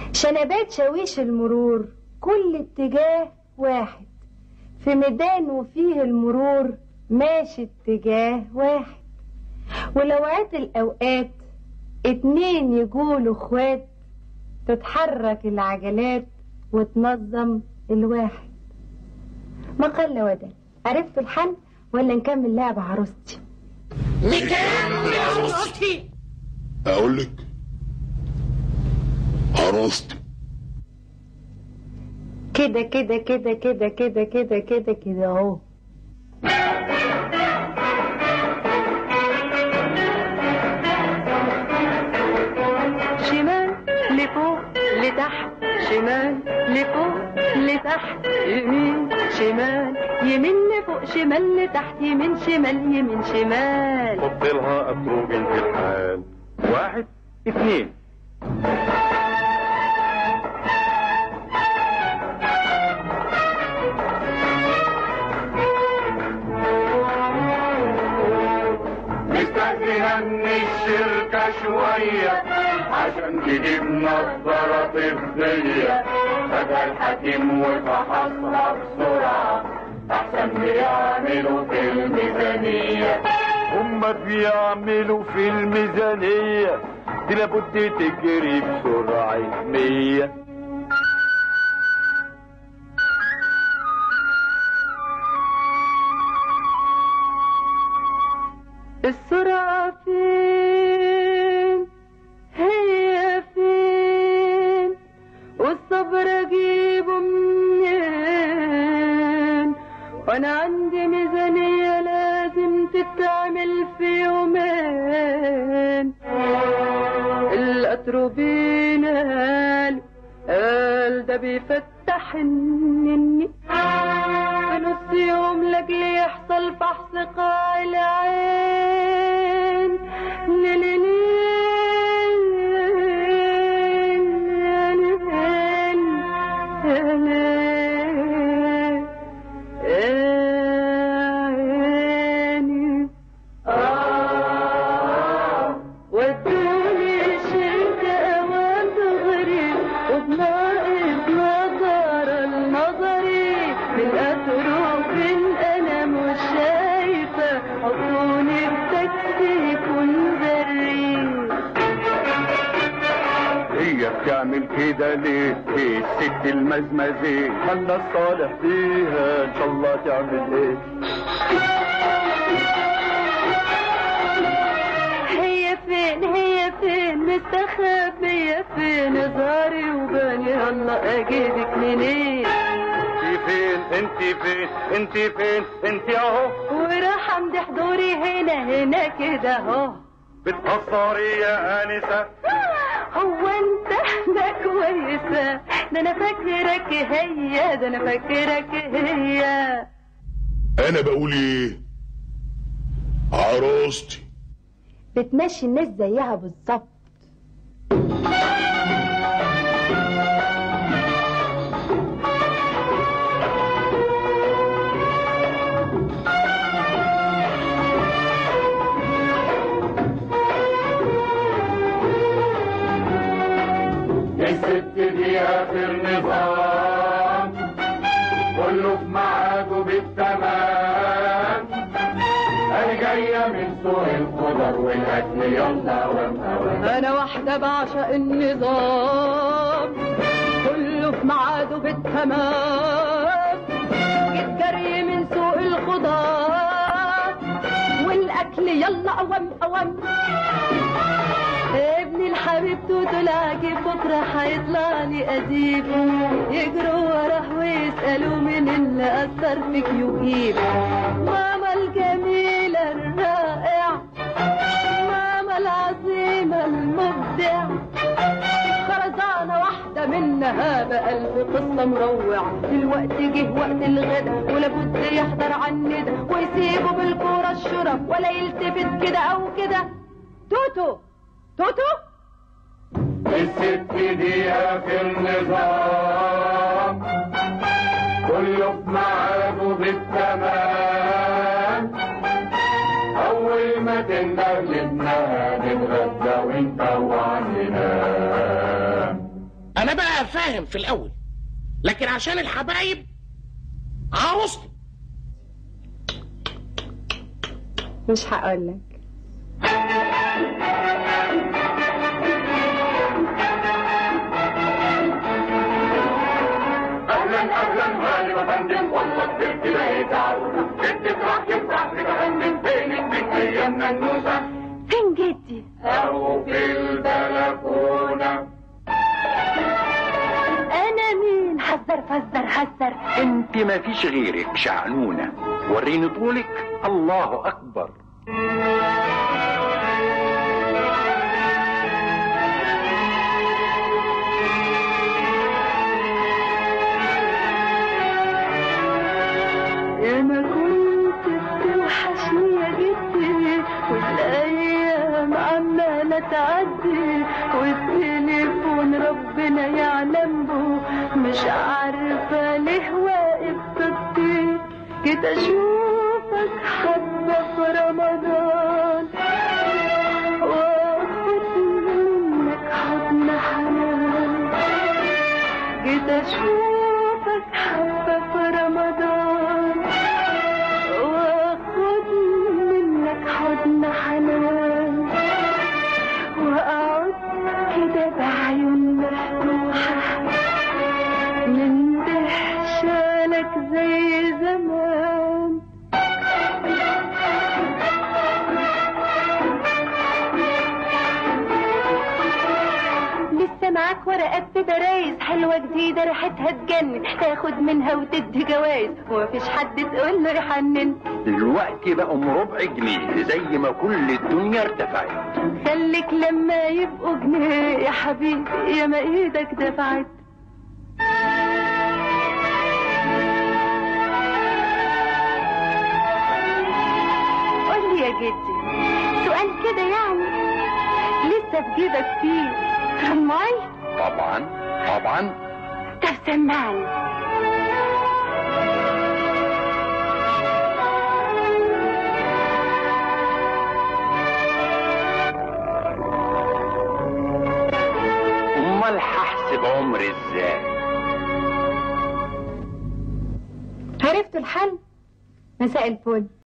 شنبات شاويش المرور كل اتجاه واحد في ميدان وفيه المرور ماشي اتجاه واحد ولوعات الأوقات اتنين يقولوا اخوات تتحرك العجلات وتنظم الواحد ما قل ودل عرفت الحل ولا نكمل لعب عروستي نكمل عروستي اقول لك عروستي كده كده كده كده كده كده كده كده اهو شمال لفوق لتحت شمال لفوق لتحت يمين شمال يمين لفوق شمال لتحت يمين شمال يمين شمال حط لها اتروجن في الحال واحد اثنين مستأذنة من الشركة شوية عشان تجيب نظارة طبية خدها الحكيم وفحصها بسرعة أحسن بيعملوا في الميزانية هما بيعملوا في الميزانية دي لابد تجري بسرعة مية السرعة فين هي فين والصبر اجيبه منين وانا عندي ميزانية لازم تتعمل في يومين الاتروبين قال قال ده بيفتح النني في نص يوم لاجل يحصل فحص قاع العين ودوني شركة أوان تغري وبناقص نظر النظري من أتروف أنا مش شايفة حطوني بتاكسي يكون بري هي بتعمل كده ليه ايه الست المزمزة خلنا الصالح فيها ان شاء الله تعمل ايه هي فين هي فين مستخبية فين ظهري وباني هلا اجيبك منين انت فين انت فين انت فين انت اهو وراح امدح حضوري هنا هنا كده اهو بتقصري يا انسه هو انت ده كويسة ده انا فاكرك هي ده انا فاكرك هي انا بقول ايه عروستي بتمشي الناس زيها بالظبط الست دي آخر نظام كله في ميعاده بالتمام أنا جاية من سوق الخضر والأكل يلا ومهوام انا واحدة بعشق النظام كله في ميعاده بالتمام جيت جري من سوق الخضار والاكل يلا اوام اوام ابني الحبيب توتو العجيب بكره هيطلع لي اديب يجروا وراه ويسالوا مين اللي اثر فيك يجيب ماما الجميله الرائعه ماما العظيمة المبدع خرزانة واحدة منها بألف قصة مروع الوقت جه وقت الغدا ولابد يحضر عن ندى ويسيبه بالكورة الشرف ولا يلتفت كده أو كده توتو توتو الست دي آخر نظام كله في ميعاده بالتمام أول ما تنده لابنها نتغدى ونطوع ننام انا بقى فاهم في الاول لكن عشان الحبايب عروستي مش هقولك اهلا اهلا هلا يا فندم والله كبرت بقيت عروسه جد تفرح يفرح تجنن فينك من ايامنا النوسه فين جدي او في البلكونه انا مين حذر فزر حذر انت ما فيش غيرك شعنونة وريني طولك الله اكبر يا ما كنت بتوحشني يا جدي والايام عمالة تعدي والتليفون ربنا يعلم به مش عارفة ليه واقف ضدي جيت اشوفك حبة في رمضان واخد منك حضن حنان جيت اشوفك حبة في رمضان واخد منك حضن حنان واقعد كده بعيون مفتوحة من دهشالك زي زمان لسه معاك ورقات ببرايز حلوة جديدة ريحتها تجنن تاخد منها وتدي جوايز ومفيش حد تقول له يحنن دلوقتي بقوا ربع جنيه زي ما كل الدنيا ارتفعت خليك لما يبقوا جنيه يا حبيبي يا ما ايدك دفعت قول لي يا جدي سؤال كده يعني لسه في جيبك فيه رماي طبعا طبعا طب سمعني امال هحسب عمري ازاي عرفتوا الحل مساء الفل